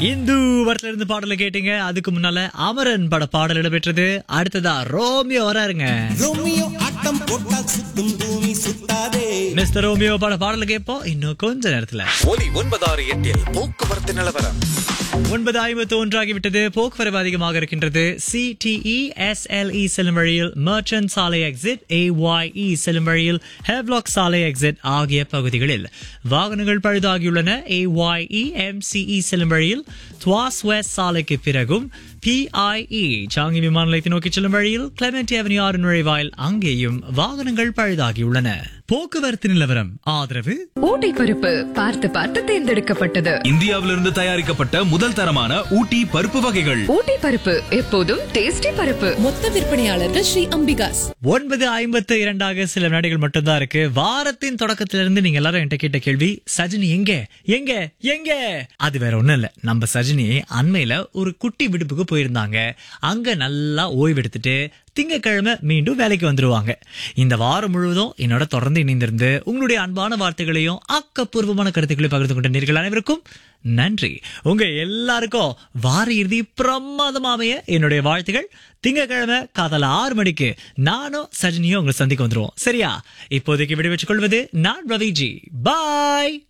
இந்து வரத்துல இருந்து பாடல கேட்டீங்க அதுக்கு முன்னால அமரன் பட பாடல் இடம்பெற்றது அடுத்ததா ரோமியோ வராருங்க ரோமியோ ஆட்டம் போட்டால் சுத்தும் பூமி சுத்தாதே மிஸ்டர் ரோமியோ பட பாடல கேட்போம் இன்னும் கொஞ்ச நேரத்துல ஒலி ஒன்பதாறு எட்டில் போக்குவரத்து நிலவரம் ஒன்பது ஐம்பத்து ஒன்றாகிவிட்டது போக்குவரவு அதிகமாக இருக்கின்றது சிடிஇ எஸ்எல்இ செல்லும் வழியில் மர்ச்சன்ட் சாலை எக்ஸிட் ஏஒய்இ செல்லும் வழியில் ஹெவ்லாக் சாலை எக்ஸிட் ஆகிய பகுதிகளில் வாகனங்கள் பழுதாகியுள்ளன ஏஒய்இ எம்சிஇ செல்லும் வழியில் துவாஸ் வெஸ்ட் சாலைக்கு பிறகும் பிஐஇ சாங்கி விமான நிலையத்தை நோக்கி செல்லும் வழியில் கிளமெண்ட் அவென்யூ ஆறு நுழைவாயில் அங்கேயும் வாகனங்கள் பழுதாகியுள்ளன போக்குவரத்து நிலவரம் ஆதரவு ஊட்டி பருப்பு பார்த்து பார்த்து தேர்ந்தெடுக்கப்பட்டது இந்தியாவிலிருந்து தயாரிக்கப்பட்ட முதல் தரமான ஊட்டி பருப்பு வகைகள் ஊட்டி பருப்பு எப்போதும் டேஸ்டி பருப்பு மொத்த விற்பனையாளர்கள் ஸ்ரீ அம்பிகாஸ் ஒன்பது ஐம்பத்து இரண்டாக சில வினாடிகள் மட்டும்தான் இருக்கு வாரத்தின் தொடக்கத்திலிருந்து நீங்க எல்லாரும் என்கிட்ட கேட்ட கேள்வி சஜினி எங்க எங்க எங்க அது வேற ஒண்ணும் இல்ல நம்ம சஜினி அண்மையில ஒரு குட்டி விடுப்புக்கு போயிருந்தாங்க அங்க நல்லா ஓய்வெடுத்துட்டு திங்கக்கிழமை மீண்டும் வேலைக்கு வந்துருவாங்க இந்த வாரம் முழுவதும் என்னோட தொடர்ந்து இணைந்திருந்து உங்களுடைய அன்பான வார்த்தைகளையும் ஆக்கப்பூர்வமான கருத்துக்களையும் பகிர்ந்து கொண்ட நீர்கள் அனைவருக்கும் நன்றி உங்க எல்லாருக்கும் வார இறுதி பிரமாதமாமைய என்னுடைய வாழ்த்துகள் திங்கக்கிழமை காதல ஆறு மணிக்கு நானும் சஜினியும் உங்களை சந்திக்க வந்துருவோம் சரியா இப்போதைக்கு விடைபெற்றுக் கொள்வது நான் ரவிஜி பாய்